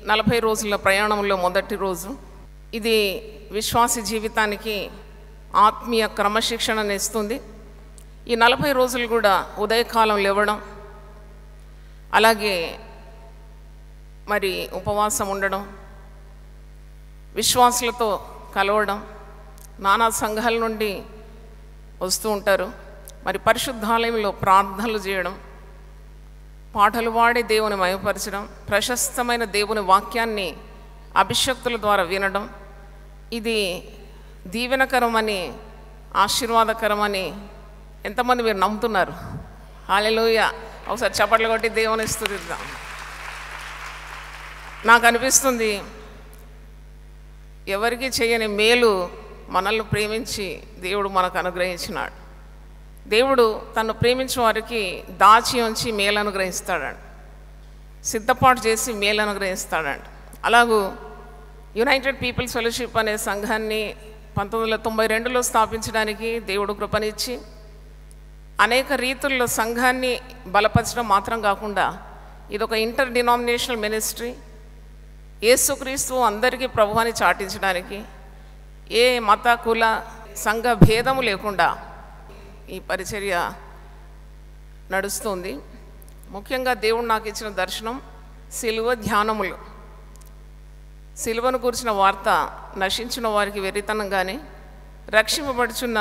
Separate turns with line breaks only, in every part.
నలభై రోజుల ప్రయాణంలో మొదటి రోజు ఇది విశ్వాసి జీవితానికి ఆత్మీయ క్రమశిక్షణను ఇస్తుంది ఈ నలభై రోజులు కూడా ఉదయకాలం లేవడం అలాగే మరి ఉపవాసం ఉండడం విశ్వాసులతో కలవడం నానా సంఘాల నుండి వస్తూ ఉంటారు మరి పరిశుద్ధాలయంలో ప్రార్థనలు చేయడం పాటలు పాడి దేవుని మయపరచడం ప్రశస్తమైన దేవుని వాక్యాన్ని అభిషక్తుల ద్వారా వినడం ఇది దీవెనకరమని ఆశీర్వాదకరమని ఎంతమంది మీరు నమ్ముతున్నారు హాలెలూయ ఒకసారి చప్పట్లు కొట్టి దేవుని స్థుతిద్దాం నాకు అనిపిస్తుంది ఎవరికి చేయని మేలు మనల్ని ప్రేమించి దేవుడు మనకు అనుగ్రహించినాడు దేవుడు తను ప్రేమించిన వారికి దాచి ఉంచి మేలు అనుగ్రహిస్తాడండి సిద్ధపాటు చేసి మేలు అనుగ్రహిస్తాడండి అలాగూ యునైటెడ్ పీపుల్స్ ఫెలోషిప్ అనే సంఘాన్ని పంతొమ్మిది వందల తొంభై రెండులో స్థాపించడానికి దేవుడు కృపనిచ్చి అనేక రీతుల్లో సంఘాన్ని బలపరచడం మాత్రం కాకుండా ఇది ఒక ఇంటర్ డినామినేషనల్ మినిస్ట్రీ యేసుక్రీస్తు అందరికీ ప్రభువాన్ని చాటించడానికి ఏ మత కుల సంఘ భేదము లేకుండా ఈ పరిచర్య నడుస్తుంది ముఖ్యంగా దేవుడు నాకు ఇచ్చిన దర్శనం సిలువ ధ్యానములు సిలువను కూర్చిన వార్త నశించిన వారికి వెరితనంగానే రక్షింపబడుచున్న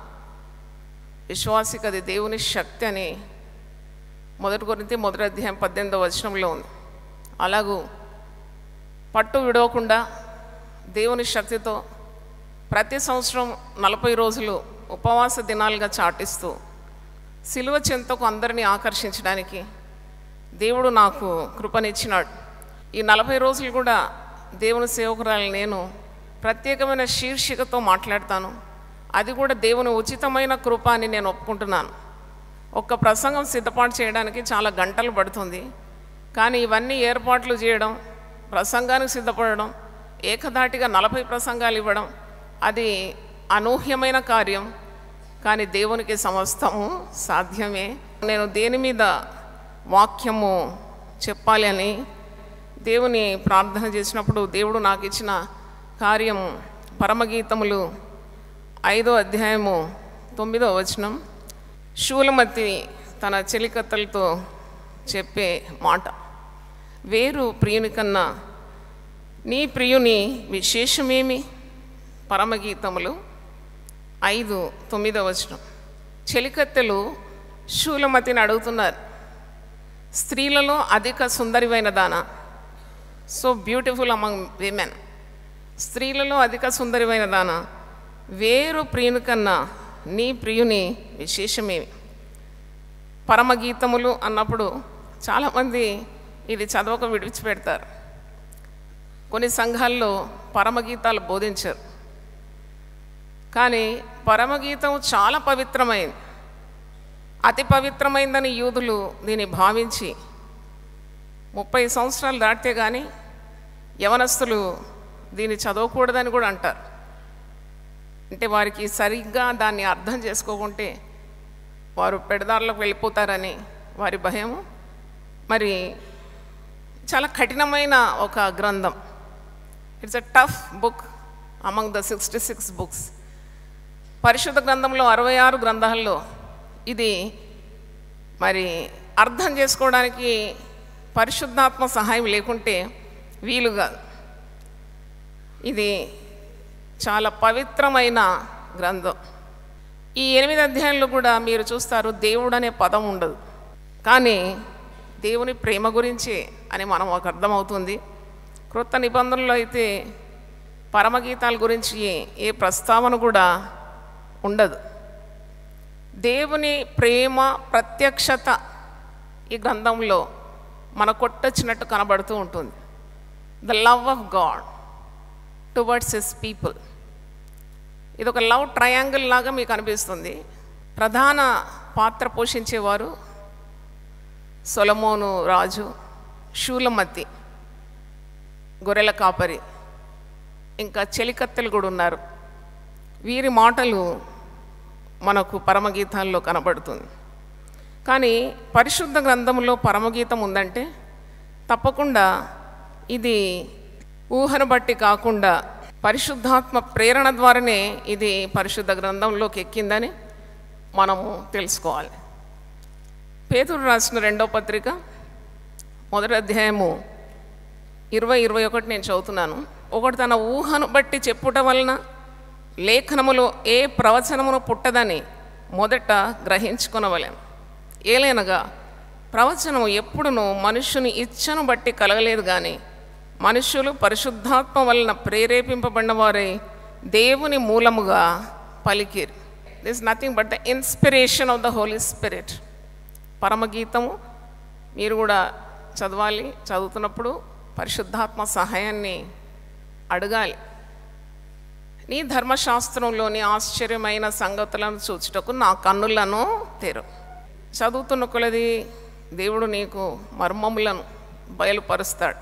విశ్వాసికి అది దేవుని శక్తి అని మొదటి గురించి మొదటి అధ్యాయం పద్దెనిమిదో వచనంలో ఉంది అలాగూ పట్టు విడవకుండా దేవుని శక్తితో ప్రతి సంవత్సరం నలభై రోజులు ఉపవాస దినాలుగా చాటిస్తూ సిలువ చెంతకు అందరినీ ఆకర్షించడానికి దేవుడు నాకు కృపనిచ్చినాడు ఈ నలభై రోజులు కూడా దేవుని సేవకురాలు నేను ప్రత్యేకమైన శీర్షికతో మాట్లాడతాను అది కూడా దేవుని ఉచితమైన కృప అని నేను ఒప్పుకుంటున్నాను ఒక్క ప్రసంగం సిద్ధపాటు చేయడానికి చాలా గంటలు పడుతుంది కానీ ఇవన్నీ ఏర్పాట్లు చేయడం ప్రసంగానికి సిద్ధపడడం ఏకధాటిగా నలభై ప్రసంగాలు ఇవ్వడం అది అనూహ్యమైన కార్యం కానీ దేవునికి సమస్తము సాధ్యమే నేను దేని మీద వాక్యము చెప్పాలి అని దేవుని ప్రార్థన చేసినప్పుడు దేవుడు నాకు ఇచ్చిన కార్యం పరమగీతములు ఐదో అధ్యాయము తొమ్మిదో వచనం శూలమతి తన చెలికత్తలతో చెప్పే మాట వేరు ప్రియుని కన్నా నీ ప్రియుని విశేషమేమి పరమగీతములు ఐదు తొమ్మిదో వచనం చెలికత్తెలు శూలమతిని అడుగుతున్నారు స్త్రీలలో అధిక సుందరివైన దాన సో బ్యూటిఫుల్ అమంగ్ విమెన్ స్త్రీలలో అధిక సుందరివైన దాన వేరు ప్రియుని కన్నా నీ ప్రియుని విశేషమేమి పరమగీతములు అన్నప్పుడు చాలామంది ఇది చదవక విడిచిపెడతారు కొన్ని సంఘాల్లో పరమగీతాలు బోధించారు కానీ పరమగీతం చాలా పవిత్రమైంది అతి పవిత్రమైందని యూదులు దీన్ని భావించి ముప్పై సంవత్సరాలు దాటితే కానీ యవనస్తులు దీన్ని చదవకూడదని కూడా అంటారు అంటే వారికి సరిగ్గా దాన్ని అర్థం చేసుకోకుంటే వారు పెడదారులకు వెళ్ళిపోతారని వారి భయం మరి చాలా కఠినమైన ఒక గ్రంథం it's a tough book among the sixty six books పరిశుద్ధ గ్రంథంలో అరవై ఆరు గ్రంథాల్లో ఇది మరి అర్థం చేసుకోవడానికి పరిశుద్ధాత్మ సహాయం లేకుంటే వీలు కాదు ఇది చాలా పవిత్రమైన గ్రంథం ఈ ఎనిమిది అధ్యాయంలో కూడా మీరు చూస్తారు దేవుడు అనే పదం ఉండదు కానీ దేవుని ప్రేమ గురించి అని మనం ఒక అర్థమవుతుంది క్రొత్త నిబంధనలో అయితే పరమగీతాల గురించి ఏ ప్రస్తావన కూడా ఉండదు దేవుని ప్రేమ ప్రత్యక్షత ఈ గ్రంథంలో మన కొట్టొచ్చినట్టు కనబడుతూ ఉంటుంది the love of God towards his people ఇది ఒక లవ్ ట్రయాంగిల్ లాగా మీకు అనిపిస్తుంది ప్రధాన పాత్ర పోషించేవారు సొలమోను రాజు శూలమతి గొర్రెల కాపరి ఇంకా చెలికత్తెలు కూడా ఉన్నారు వీరి మాటలు మనకు పరమగీతాల్లో కనబడుతుంది కానీ పరిశుద్ధ గ్రంథంలో పరమగీతం ఉందంటే తప్పకుండా ఇది ఊహను బట్టి కాకుండా పరిశుద్ధాత్మ ప్రేరణ ద్వారానే ఇది పరిశుద్ధ గ్రంథంలోకి ఎక్కిందని మనము తెలుసుకోవాలి పేతురు రాసిన రెండో పత్రిక మొదటి అధ్యాయము ఇరవై ఇరవై ఒకటి నేను చదువుతున్నాను ఒకటి తన ఊహను బట్టి చెప్పుట వలన లేఖనములో ఏ ప్రవచనమును పుట్టదని మొదట గ్రహించుకొనవలెను ఏలైనగా ప్రవచనము ఎప్పుడునూ మనుష్యుని ఇచ్చను బట్టి కలగలేదు కానీ మనుష్యులు పరిశుద్ధాత్మ వలన ప్రేరేపింపబడిన వారే దేవుని మూలముగా పలికిరు this nothing but the inspiration of the Holy Spirit పరమగీతము మీరు కూడా చదవాలి చదువుతున్నప్పుడు పరిశుద్ధాత్మ సహాయాన్ని అడగాలి నీ ధర్మశాస్త్రంలోని ఆశ్చర్యమైన సంగతులను చూచుటకు నా కన్నులను తెరు చదువుతున్న కొలది దేవుడు నీకు మర్మములను బయలుపరుస్తాడు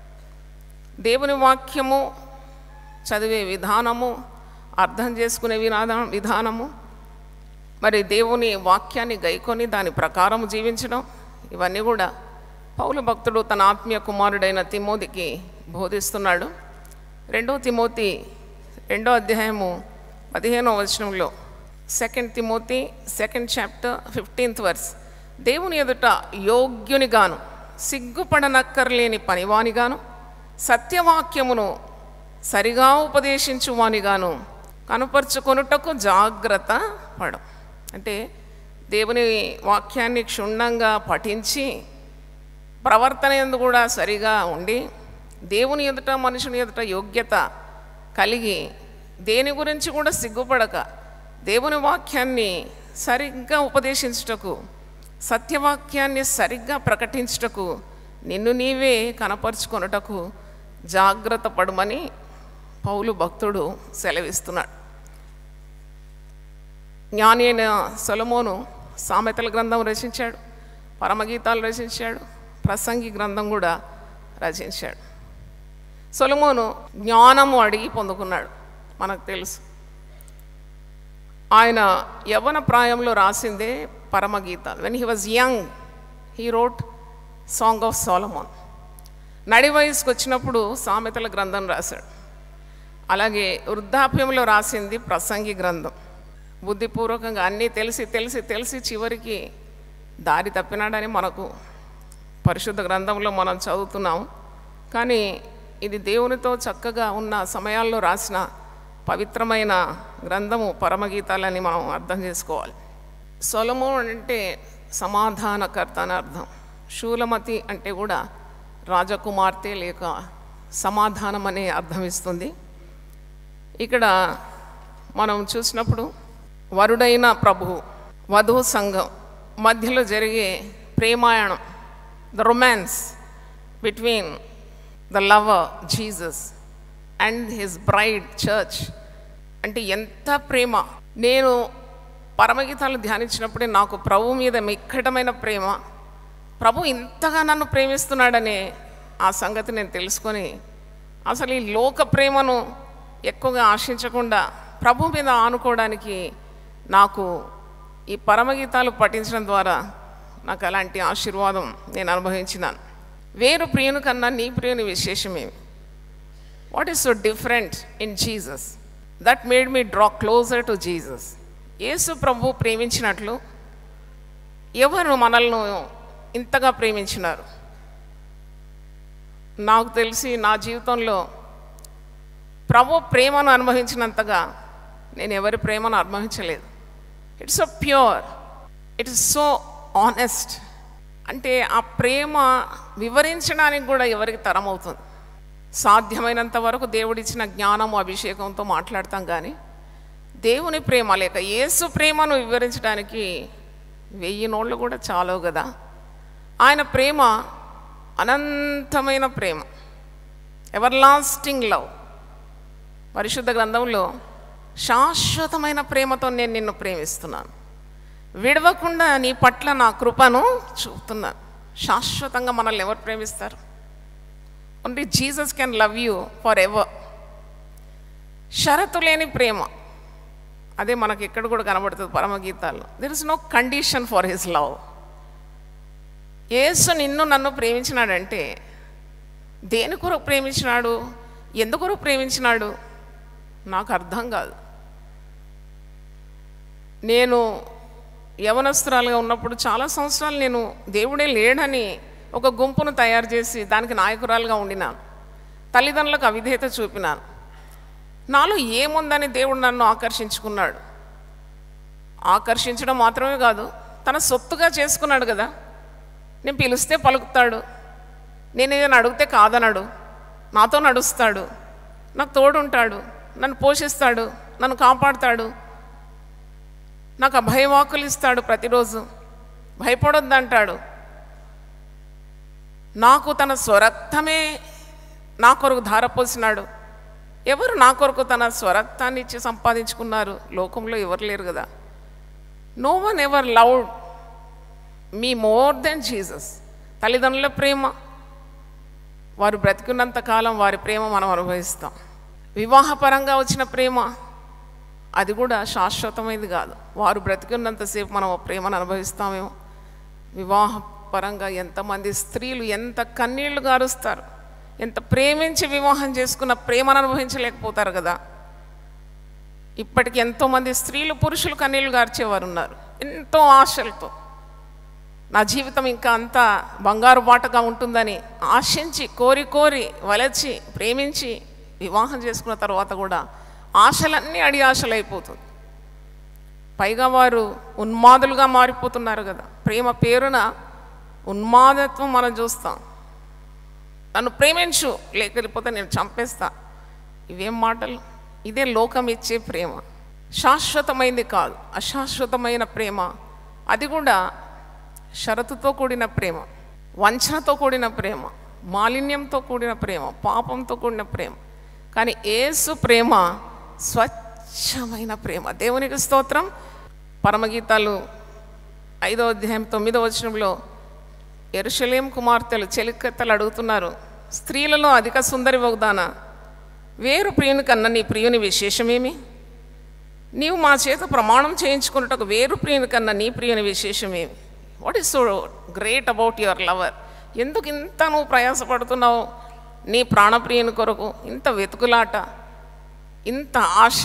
దేవుని వాక్యము చదివే విధానము అర్థం చేసుకునే విధానం విధానము మరి దేవుని వాక్యాన్ని గైకొని దాని ప్రకారం జీవించడం ఇవన్నీ కూడా పౌలు భక్తుడు తన ఆత్మీయ కుమారుడైన తిమోతికి బోధిస్తున్నాడు రెండో తిమోతి రెండో అధ్యాయము పదిహేనో వచనంలో second Timothy second chapter fifteenth verse దేవుని ఎదుట యోగ్యునిగాను సిగ్గుపడనక్కర్లేని పనివానిగాను సత్యవాక్యమును సరిగా ఉపదేశించువానిగాను కనుపరుచుకొనుటకు జాగ్రత్త పడం అంటే దేవుని వాక్యాన్ని క్షుణ్ణంగా పఠించి ప్రవర్తన ఎందు కూడా సరిగా ఉండి దేవుని ఎదుట మనుషుని ఎదుట యోగ్యత కలిగి దేని గురించి కూడా సిగ్గుపడక దేవుని వాక్యాన్ని సరిగ్గా ఉపదేశించుటకు సత్యవాక్యాన్ని సరిగ్గా ప్రకటించుటకు నిన్ను నీవే కనపరుచుకొనుటకు జాగ్రత్త పడమని పౌలు భక్తుడు సెలవిస్తున్నాడు జ్ఞాని అయిన సొలమోను సామెతల గ్రంథం రచించాడు పరమగీతాలు రచించాడు ప్రసంగి గ్రంథం కూడా రచించాడు సొలమోను జ్ఞానము అడిగి పొందుకున్నాడు మనకు తెలుసు ఆయన యవ్వన ప్రాయంలో రాసిందే పరమగీతాలు when he was young he wrote Song of Solomon నడి వయసుకు వచ్చినప్పుడు సామెతల గ్రంథం రాశాడు అలాగే వృద్ధాప్యంలో రాసింది ప్రసంగి గ్రంథం బుద్ధిపూర్వకంగా అన్నీ తెలిసి తెలిసి తెలిసి చివరికి దారి తప్పినాడని మనకు పరిశుద్ధ గ్రంథంలో మనం చదువుతున్నాం కానీ ఇది దేవునితో చక్కగా ఉన్న సమయాల్లో రాసిన పవిత్రమైన గ్రంథము పరమగీతాలని మనం అర్థం చేసుకోవాలి సొలము అంటే సమాధానకర్త అని అర్థం శూలమతి అంటే కూడా రాజకుమార్తె లేక సమాధానం అనే అర్థం ఇస్తుంది ఇక్కడ మనం చూసినప్పుడు వరుడైన ప్రభువు వధువు సంఘం మధ్యలో జరిగే ప్రేమాయణం the romance between the lover Jesus and his bride church అంటే ఎంత ప్రేమ నేను పరమగీతాలు ధ్యానించినప్పుడే నాకు ప్రభు మీద మిక్కటమైన ప్రేమ ప్రభు ఇంతగా నన్ను ప్రేమిస్తున్నాడనే ఆ సంగతి నేను తెలుసుకొని అసలు ఈ లోక ప్రేమను ఎక్కువగా ఆశించకుండా ప్రభు మీద ఆనుకోవడానికి నాకు ఈ పరమగీతాలు పఠించడం ద్వారా నాకు అలాంటి ఆశీర్వాదం నేను అనుభవించినాను వేరు ప్రియుని కన్నా నీ ప్రియుని విశేషమేమి what is so different in Jesus that made me draw closer to Jesus Yesu ప్రభు ప్రేమించినట్లు ఎవరు మనల్ని ఇంతగా ప్రేమించినారు నాకు తెలిసి నా జీవితంలో ప్రభు ప్రేమను అనుభవించినంతగా నేను ఎవరి ప్రేమను అనుభవించలేదు it's so pure it is so honest అంటే ఆ ప్రేమ వివరించడానికి కూడా ఎవరికి తరం అవుతుంది సాధ్యమైనంత వరకు దేవుడిచ్చిన జ్ఞానము అభిషేకంతో మాట్లాడతాం కానీ దేవుని ప్రేమ లేక యేసు ప్రేమను వివరించడానికి వెయ్యి నోళ్ళు కూడా చాలవు కదా ఆయన ప్రేమ అనంతమైన ప్రేమ ఎవర్ లాస్టింగ్ లవ్ పరిశుద్ధ గ్రంథంలో శాశ్వతమైన ప్రేమతో నేను నిన్ను ప్రేమిస్తున్నాను విడవకుండా నీ పట్ల నా కృపను చూపుతున్నాను శాశ్వతంగా మనల్ని ఎవరు ప్రేమిస్తారు only Jesus can love you forever షరతు లేని ప్రేమ అదే మనకి ఎక్కడ కూడా కనబడుతుంది పరమగీతాల్లో there is no condition for his love Yesu నిన్ను నన్ను ప్రేమించినాడంటే దేని కొరకు ప్రేమించినాడు ఎందుకొరకు ప్రేమించినాడు నాకు అర్థం కాదు నేను యవనస్తురాలుగా ఉన్నప్పుడు చాలా సంవత్సరాలు నేను దేవుడే లేడని ఒక గుంపును తయారు చేసి దానికి నాయకురాలుగా ఉండినాను తల్లిదండ్రులకు అవిధేయత చూపినాను నాలో ఏముందని దేవుడు నన్ను ఆకర్షించుకున్నాడు ఆకర్షించడం మాత్రమే కాదు తన సొత్తుగా చేసుకున్నాడు కదా నేను పిలిస్తే పలుకుతాడు నేను ఏదైనా అడిగితే కాదనడు నాతో నడుస్తాడు నాకు తోడుంటాడు నన్ను పోషిస్తాడు నన్ను కాపాడుతాడు నాకు అభయవాకులు ఇస్తాడు ప్రతిరోజు భయపడొద్దంటాడు నాకు తన స్వరక్తమే నా కొరకు ధారపోసినాడు ఎవరు నా కొరకు తన స్వరక్తాన్ని ఇచ్చి సంపాదించుకున్నారు లోకంలో ఎవరు లేరు కదా no one ever loved me more than Jesus తల్లిదండ్రుల ప్రేమ వారు బ్రతికున్నంత కాలం వారి ప్రేమ మనం అనుభవిస్తాం వివాహపరంగా వచ్చిన ప్రేమ అది కూడా శాశ్వతమైనది కాదు వారు బ్రతికున్నంతసేపు మనం ఆ ప్రేమను అనుభవిస్తామేమో వివాహపరంగా ఎంతమంది స్త్రీలు ఎంత కన్నీళ్లు గారుస్తారు ఎంత ప్రేమించి వివాహం చేసుకున్న ప్రేమను అనుభవించలేకపోతారు కదా ఇప్పటికి ఎంతోమంది స్త్రీలు పురుషులు కన్నీళ్లు గార్చేవారు ఉన్నారు ఎంతో ఆశలతో నా జీవితం ఇంకా అంతా బంగారు బాటగా ఉంటుందని ఆశించి కోరి కోరి వలచి ప్రేమించి వివాహం చేసుకున్న తర్వాత కూడా ఆశలన్నీ అడి ఆశలు అయిపోతుంది పైగా వారు ఉన్మాదులుగా మారిపోతున్నారు కదా ప్రేమ పేరున ఉన్మాదత్వం మనం చూస్తాం నన్ను ప్రేమించు లేకపోతే నేను చంపేస్తా ఇవేం మాటలు ఇదే లోకం ఇచ్చే ప్రేమ శాశ్వతమైంది కాదు అశాశ్వతమైన ప్రేమ అది కూడా షరతుతో కూడిన ప్రేమ వంచనతో కూడిన ప్రేమ మాలిన్యంతో కూడిన ప్రేమ పాపంతో కూడిన ప్రేమ కానీ ఏసు ప్రేమ స్వచ్ఛమైన ప్రేమ దేవునికి స్తోత్రం పరమగీతాలు ఐదో అధ్యాయం తొమ్మిదో వచనంలో ఎరుషలేం కుమార్తెలు చెలికత్తలు అడుగుతున్నారు స్త్రీలలో అధిక సుందరి వగ్దానా వేరు ప్రియుని కన్నా నీ ప్రియుని విశేషమేమి నీవు మా చేత ప్రమాణం చేయించుకున్నట్టు వేరు ప్రియుని కన్నా నీ ప్రియుని విశేషమేమి what is so great about your lover ఎందుకు ఇంత నువ్వు ప్రయాసపడుతున్నావు నీ ప్రాణప్రియుని కొరకు ఇంత వెతుకులాట ఇంత ఆశ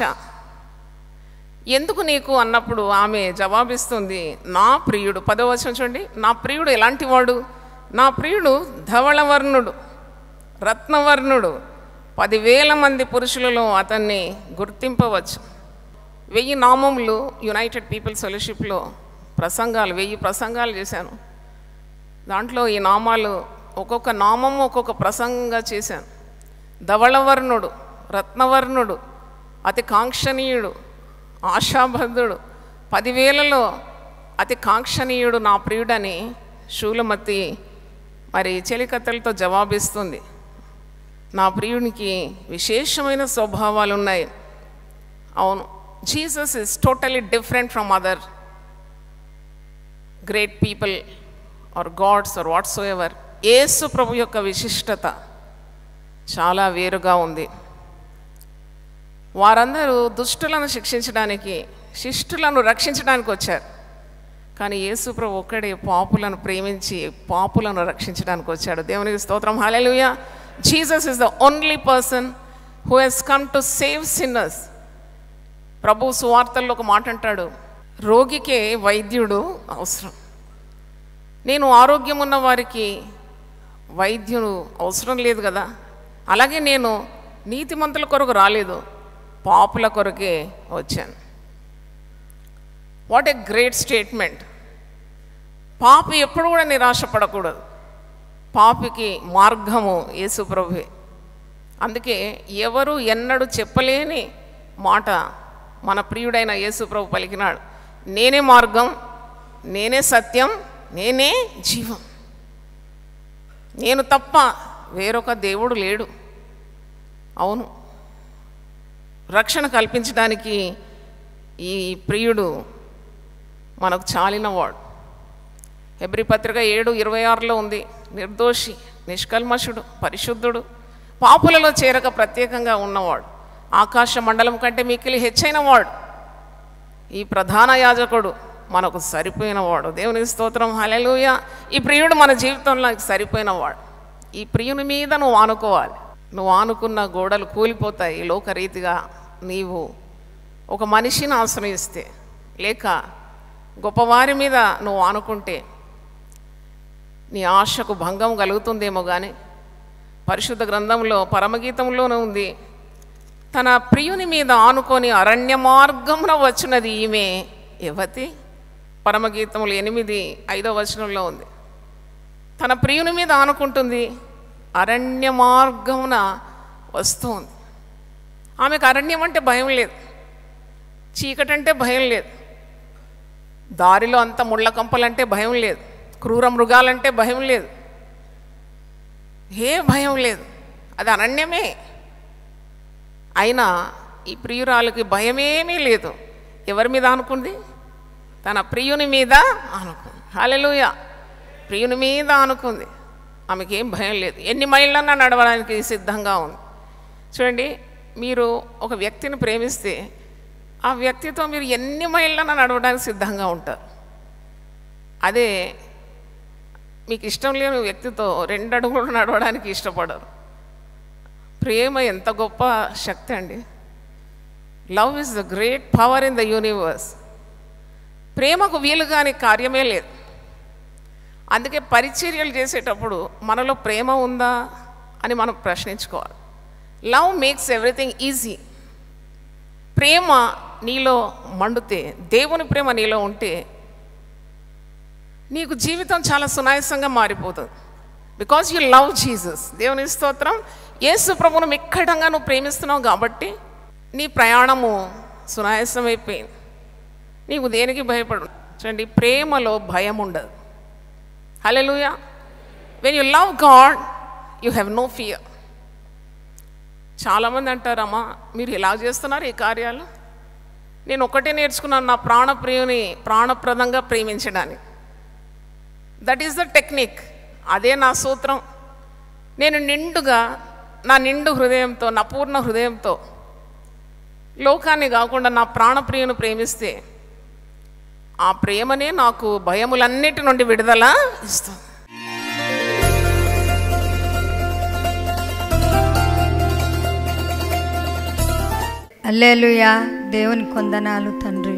ఎందుకు నీకు అన్నప్పుడు ఆమె జవాబిస్తుంది నా ప్రియుడు పదవచనం చూడండి నా ప్రియుడు ఎలాంటి వాడు నా ప్రియుడు ధవళవర్ణుడు రత్నవర్ణుడు పదివేల మంది పురుషులలో అతన్ని గుర్తింపవచ్చు వెయ్యి నామములు యునైటెడ్ పీపుల్స్ ఫెలోషిప్లో ప్రసంగాలు వెయ్యి ప్రసంగాలు చేశాను దాంట్లో ఈ నామాలు ఒక్కొక్క నామము ఒక్కొక్క ప్రసంగంగా చేశాను ధవళవర్ణుడు రత్నవర్ణుడు అతి కాంక్షణీయుడు ఆశాబద్ధుడు పదివేలలో అతి కాంక్షణీయుడు నా ప్రియుడని శూలమతి మరి చెలికత్తలతో జవాబిస్తుంది నా ప్రియునికి విశేషమైన స్వభావాలు ఉన్నాయి అవును Jesus is totally different from other great people or gods or whatsoever Yesu ప్రభు యొక్క విశిష్టత చాలా వేరుగా ఉంది వారందరూ దుష్టులను శిక్షించడానికి శిష్టులను రక్షించడానికి వచ్చారు కానీ యేసుప్రభు ఒక్కడే పాపులను ప్రేమించి పాపులను రక్షించడానికి వచ్చాడు దేవునికి స్తోత్రం hallelujah Jesus is the only person who has come to save sinners ప్రభు సువార్తల్లో ఒక మాట అంటాడు రోగికే వైద్యుడు అవసరం నేను ఆరోగ్యం ఉన్న వారికి వైద్యుడు అవసరం లేదు కదా అలాగే నేను నీతిమంతుల కొరకు రాలేదు పాపుల కొరకే వచ్చాను వాట్ ఎ గ్రేట్ స్టేట్మెంట్ పాపి ఎప్పుడు కూడా నిరాశపడకూడదు పాపికి మార్గము యేసుప్రభువే అందుకే ఎవరు ఎన్నడూ చెప్పలేని మాట మన ప్రియుడైన యేసుప్రభు పలికినాడు నేనే మార్గం నేనే సత్యం నేనే జీవం నేను తప్ప వేరొక దేవుడు లేడు అవును రక్షణ కల్పించడానికి ఈ ప్రియుడు మనకు చాలినవాడు హెబ్రి పత్రిక ఏడు ఇరవై ఆరులో ఉంది నిర్దోషి నిష్కల్మషుడు పరిశుద్ధుడు పాపులలో చేరక ప్రత్యేకంగా ఉన్నవాడు ఆకాశ మండలం కంటే మిక్కిలి హెచ్చైన వాడు ఈ ప్రధాన యాజకుడు మనకు సరిపోయినవాడు దేవునికి స్తోత్రం హలెలుయ ఈ ప్రియుడు మన జీవితంలో సరిపోయినవాడు ఈ ప్రియుని మీద నువ్వు ఆనుకోవాలి నువ్వు ఆనుకున్న గోడలు కూలిపోతాయి లోకరీతిగా నీవు ఒక మనిషిని ఆశ్రయిస్తే లేక గొప్పవారి మీద నువ్వు ఆనుకుంటే నీ ఆశకు భంగం కలుగుతుందేమో కానీ పరిశుద్ధ గ్రంథంలో పరమగీతంలోనే ఉంది తన ప్రియుని మీద ఆనుకొని అరణ్య మార్గమున వచ్చినది ఈమె యువతి పరమగీతములు ఎనిమిది ఐదో వచనంలో ఉంది తన ప్రియుని మీద ఆనుకుంటుంది అరణ్య మార్గమున వస్తుంది ఆమెకు అరణ్యం అంటే భయం లేదు చీకటి అంటే భయం లేదు దారిలో అంత ముళ్ళ కంపలంటే భయం లేదు క్రూర మృగాలంటే భయం లేదు ఏ భయం లేదు అది అరణ్యమే అయినా ఈ ప్రియురాలకి భయమేమీ లేదు ఎవరి మీద అనుకుంది తన ప్రియుని మీద అనుకుంది హాలెలుయ ప్రియుని మీద అనుకుంది ఆమెకి ఏం భయం లేదు ఎన్ని మైళ్ళన్నా నడవడానికి సిద్ధంగా ఉంది చూడండి మీరు ఒక వ్యక్తిని ప్రేమిస్తే ఆ వ్యక్తితో మీరు ఎన్ని మైళ్ళన్నా నడవడానికి సిద్ధంగా ఉంటారు అదే మీకు ఇష్టం లేని వ్యక్తితో రెండు అడుగులు నడవడానికి ఇష్టపడరు ప్రేమ ఎంత గొప్ప శక్తి అండి love is the great power in the universe ప్రేమకు వీలు కాని కార్యమే లేదు అందుకే పరిచర్యలు చేసేటప్పుడు మనలో ప్రేమ ఉందా అని మనం ప్రశ్నించుకోవాలి లవ్ మేక్స్ ఎవ్రీథింగ్ ఈజీ ప్రేమ నీలో మండుతే దేవుని ప్రేమ నీలో ఉంటే నీకు జీవితం చాలా సునాయాసంగా మారిపోతుంది బికాజ్ యూ లవ్ జీసస్ దేవుని స్తోత్రం యేసు ప్రభును మిక్కడంగా నువ్వు ప్రేమిస్తున్నావు కాబట్టి నీ ప్రయాణము సునాయాసమైపోయింది నీకు దేనికి భయపడు చూడండి ప్రేమలో భయం ఉండదు hallelujah when you love God you have no fear చాలామంది అంటారమ్మా మీరు ఇలా చేస్తున్నారు ఈ కార్యాలు నేను ఒకటే నేర్చుకున్నాను నా ప్రాణప్రియుని ప్రాణప్రదంగా ప్రేమించడానికి దట్ ఈస్ ద టెక్నిక్ అదే నా సూత్రం నేను నిండుగా నా నిండు హృదయంతో నా పూర్ణ హృదయంతో లోకాన్ని కాకుండా నా ప్రాణప్రియుని ప్రేమిస్తే ఆ ప్రేమనే నాకు భయములన్నిటి నుండి విడుదల ఇస్తుంది
అల్లేలుయా దేవుని కొందనాలు తండ్రి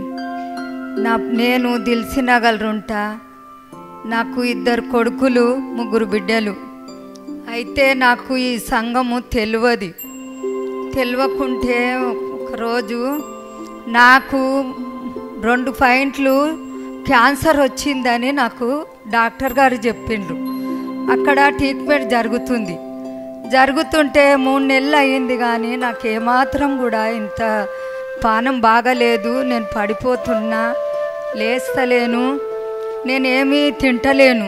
నా నేను దిల్సినగలరుంటా నాకు ఇద్దరు కొడుకులు ముగ్గురు బిడ్డలు అయితే నాకు ఈ సంఘము తెలియదు తెలియకుంటే ఒకరోజు నాకు రెండు పాయింట్లు క్యాన్సర్ వచ్చిందని నాకు డాక్టర్ గారు చెప్పిండ్రు అక్కడ ట్రీట్మెంట్ జరుగుతుంది జరుగుతుంటే మూడు నెలలు అయింది కానీ నాకు ఏమాత్రం కూడా ఇంత పానం బాగలేదు నేను పడిపోతున్నా లేస్తలేను నేనేమీ తింటలేను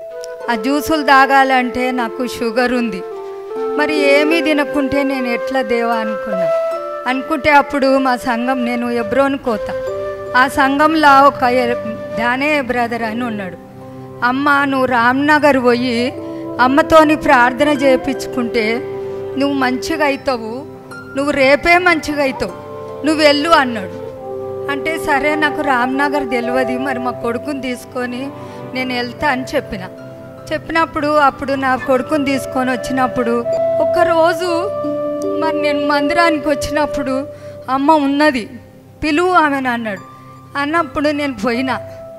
ఆ జ్యూసులు తాగాలంటే నాకు షుగర్ ఉంది మరి ఏమీ తినకుంటే నేను ఎట్లా దేవా అనుకున్నా అనుకుంటే అప్పుడు మా సంఘం నేను ఎబ్రోని కోత ఆ సంఘంలో ఒక ఎ- దానే బ్రదర్ అని ఉన్నాడు అమ్మ నువ్వు రామ్నగర్ పోయి అమ్మతోని ప్రార్థన చేయించుకుంటే నువ్వు మంచిగా అవుతావు నువ్వు రేపే మంచిగా అవుతావు నువ్వు వెళ్ళు అన్నాడు అంటే సరే నాకు రామ్నగర్ తెలియదు మరి మా కొడుకుని తీసుకొని నేను వెళ్తా అని చెప్పిన చెప్పినప్పుడు అప్పుడు నా కొడుకుని తీసుకొని వచ్చినప్పుడు ఒక్కరోజు మరి నేను మందిరానికి వచ్చినప్పుడు అమ్మ ఉన్నది పిలువు ఆమెను అన్నాడు అన్నప్పుడు నేను పోయినా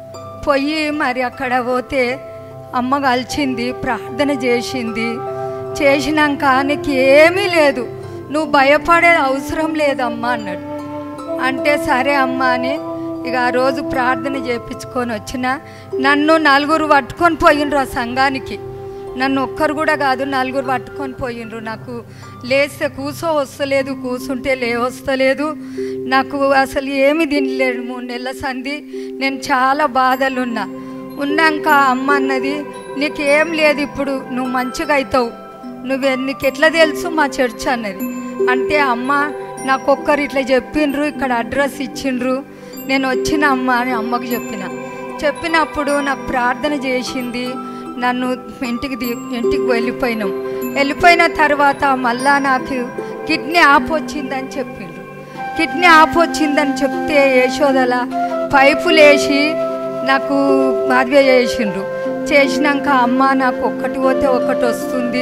పోయి మరి అక్కడ పోతే అమ్మ కలిసింది ప్రార్థన చేసింది చేసినాక నీకు ఏమీ లేదు నువ్వు భయపడే అవసరం లేదమ్మా అన్నాడు అంటే సరే అమ్మ అని ఇక ఆ రోజు ప్రార్థన చేయించుకొని వచ్చిన నన్ను నలుగురు పట్టుకొని పోయిండ్రు ఆ సంఘానికి నన్ను ఒక్కరు కూడా కాదు నలుగురు పట్టుకొని పోయిండ్రు నాకు లేస్తే కూసో వస్తలేదు కూసుంటే లే వస్తలేదు నాకు అసలు ఏమి తినలేదు మూడు నెలల సంధి నేను చాలా బాధలున్నా ఉన్నాక అమ్మ అన్నది నీకేం లేదు ఇప్పుడు నువ్వు మంచిగా అవుతావు నువ్వు నీకు ఎట్లా తెలుసు మా చర్చ్ అన్నది అంటే అమ్మ నాకు ఒక్కరు ఇట్లా చెప్పిండ్రు ఇక్కడ అడ్రస్ ఇచ్చిండ్రు నేను వచ్చిన అమ్మ అని అమ్మకు చెప్పిన చెప్పినప్పుడు నాకు ప్రార్థన చేసింది నన్ను ఇంటికి తీ ఇంటికి వెళ్ళిపోయినాం వెళ్ళిపోయిన తర్వాత మళ్ళా నాకు కిడ్నీ ఆప్ వచ్చిందని చెప్పిండ్రు కిడ్నీ ఆప్ వచ్చిందని చెప్తే యశోదల పైపులు వేసి నాకు మాదివే చేసిండ్రు చేసినాక అమ్మ నాకు ఒక్కటి పోతే ఒక్కటి వస్తుంది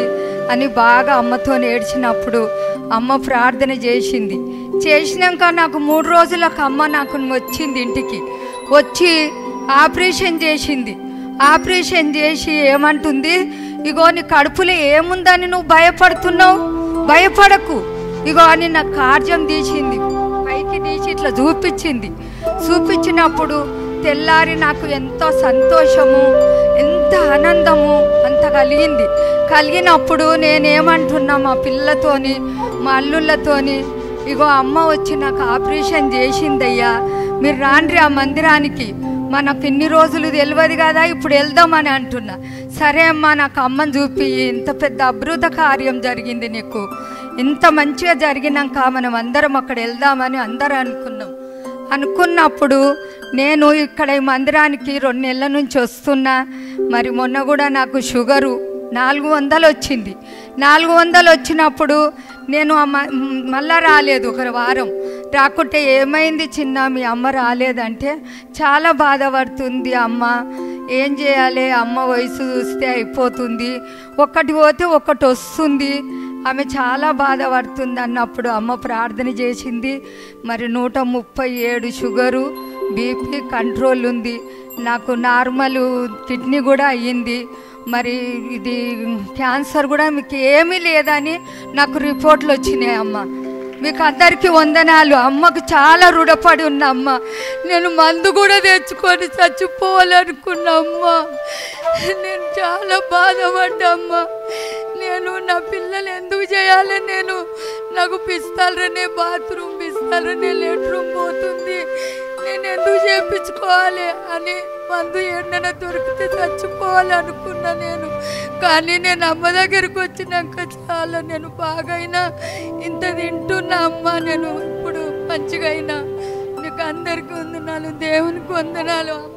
అని బాగా అమ్మతో ఏడ్చినప్పుడు అమ్మ ప్రార్థన చేసింది చేసినాక నాకు మూడు రోజులకు అమ్మ నాకు వచ్చింది ఇంటికి వచ్చి ఆపరేషన్ చేసింది ఆపరేషన్ చేసి ఏమంటుంది ఇగో నీ కడుపులో ఏముందని నువ్వు భయపడుతున్నావు భయపడకు ఇగో అని నా కార్యం తీసింది పైకి తీసి ఇట్లా చూపించింది చూపించినప్పుడు తెల్లారి నాకు ఎంతో సంతోషము ఎంత ఆనందము అంత కలిగింది కలిగినప్పుడు నేనేమంటున్నా మా పిల్లతోని మా అల్లుళ్ళతోని ఇగో అమ్మ వచ్చి నాకు ఆపరేషన్ చేసిందయ్యా మీరు రాండ్రి ఆ మందిరానికి మనకు ఇన్ని రోజులు తెలియదు కదా ఇప్పుడు వెళ్దామని అంటున్నా సరే అమ్మా నాకు అమ్మని చూపి ఇంత పెద్ద అభివృద్ధ కార్యం జరిగింది నీకు ఇంత మంచిగా జరిగినాక మనం అందరం అక్కడ వెళ్దామని అందరూ అనుకున్నాం అనుకున్నప్పుడు నేను ఇక్కడ ఈ మందిరానికి రెండు నెలల నుంచి వస్తున్నా మరి మొన్న కూడా నాకు షుగరు నాలుగు వందలు వచ్చింది నాలుగు వందలు వచ్చినప్పుడు నేను ఆ మ- మళ్ళా రాలేదు ఒక వారం రాకుంటే ఏమైంది చిన్న మీ అమ్మ రాలేదంటే చాలా బాధపడుతుంది అమ్మ ఏం చేయాలి అమ్మ వయసు చూస్తే అయిపోతుంది ఒకటి పోతే ఒకటి వస్తుంది ఆమె చాలా బాధపడుతుంది అన్నప్పుడు అమ్మ ప్రార్థన చేసింది మరి నూట ముప్పై ఏడు షుగరు బీపీ కంట్రోల్ ఉంది నాకు నార్మల్ కిడ్నీ కూడా అయ్యింది మరి ఇది క్యాన్సర్ కూడా మీకు ఏమీ లేదని నాకు రిపోర్ట్లు వచ్చినాయి అమ్మ మీకు అందరికీ వందనాలు అమ్మకు చాలా రుణపడి ఉన్న అమ్మ నేను మందు కూడా తెచ్చుకొని చచ్చిపోవాలనుకున్నా అమ్మ నేను చాలా బాధపడ్డా అమ్మ నేను నా పిల్లలు ఎందుకు చేయాలి నేను నాకు పిస్తాలనే బాత్రూమ్ పిస్తాలనే లెట్రూమ్ పోతుంది నేను ఎందుకు చేయించుకోవాలి అని మందు ఎండన దొరికితే చచ్చిపోవాలి అనుకున్నా నేను కానీ నేను అమ్మ దగ్గరికి వచ్చినాక చాలా నేను బాగైనా ఇంత తింటున్నా అమ్మ నేను ఇప్పుడు మంచిగా అయినా నీకు అందరికీ వందనాలు దేవునికి వందనాలు అమ్మ